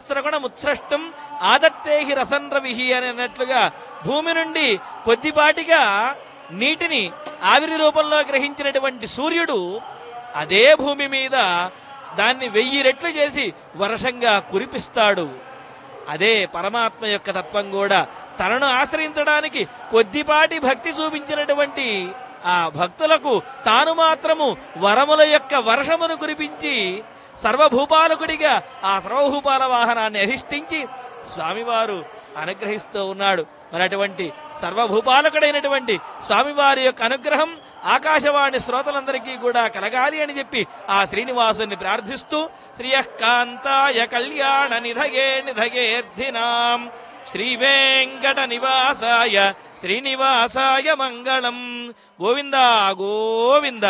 సంవత్సరగుణ ముత్సృష్టం ఆదత్తేహి రసన్రవిహి అని అన్నట్లుగా భూమి నుండి కొద్దిపాటిగా నీటిని ఆవిరి రూపంలో గ్రహించినటువంటి సూర్యుడు అదే భూమి మీద దాన్ని వెయ్యి రెట్లు చేసి వర్షంగా కురిపిస్తాడు అదే పరమాత్మ యొక్క తత్వం కూడా తనను ఆశ్రయించడానికి కొద్దిపాటి భక్తి చూపించినటువంటి ఆ భక్తులకు తాను మాత్రము వరముల యొక్క వర్షమును కురిపించి సర్వభూపాలకుడిగా ఆ సర్వభూపాల వాహనాన్ని అధిష్ఠించి స్వామివారు అనుగ్రహిస్తూ ఉన్నాడు మరి అటువంటి సర్వభూపాలకుడైనటువంటి స్వామివారి యొక్క అనుగ్రహం ఆకాశవాణి శ్రోతలందరికీ కూడా కలగాలి అని చెప్పి ఆ శ్రీనివాసుని ప్రార్థిస్తూ శ్రియకాంతాయ కళ్యాణ నిధగే నిధగేర్థినాం శ్రీ వెంకట నివాసాయ శ్రీనివాసాయ మంగళం గోవింద గోవింద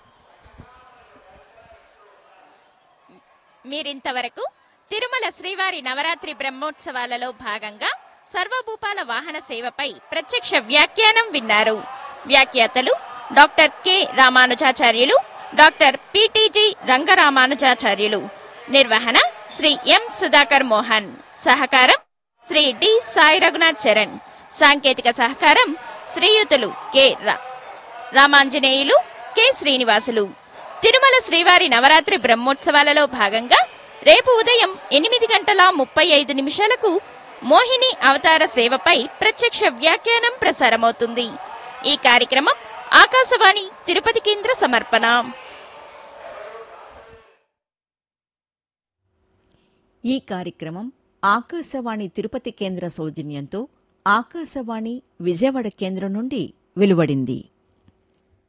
మీరింతవరకు తిరుమల శ్రీవారి నవరాత్రి బ్రహ్మోత్సవాలలో భాగంగా సర్వభూపాల వాహన సేవపై ప్రత్యక్ష వ్యాఖ్యానం విన్నారు వ్యాఖ్యాతలు doctor K Ramanujacharyulu doctor PTG Rangaramanujacharyulu నిర్వహణ శ్రీ ఎం సుధాకర్ మోహన్ సహకారం శ్రీ డి సాయి రఘునాథ్ చరణ్ సాంకేతిక సహకారం శ్రీయుతులు కె రా- రామాంజనేయులు కె శ్రీనివాసులు తిరుమల శ్రీవారి నవరాత్రి బ్రహ్మోత్సవాలలో భాగంగా రేపు ఉదయం ఎనిమిది గంటల ముప్పై ఐదు నిమిషాలకు మోహిని అవతార సేవపై ప్రత్యక్ష వ్యాఖ్యానం ప్రసారమవుతుంది ఈ కార్యక్రమం ఆకాశవాణి తిరుపతి కేంద్ర సమర్పణ ఈ కార్యక్రమం ఆకాశవాణి తిరుపతి కేంద్ర సౌజన్యంతో ఆకాశవాణి విజయవాడ కేంద్రం నుండి వెలువడింది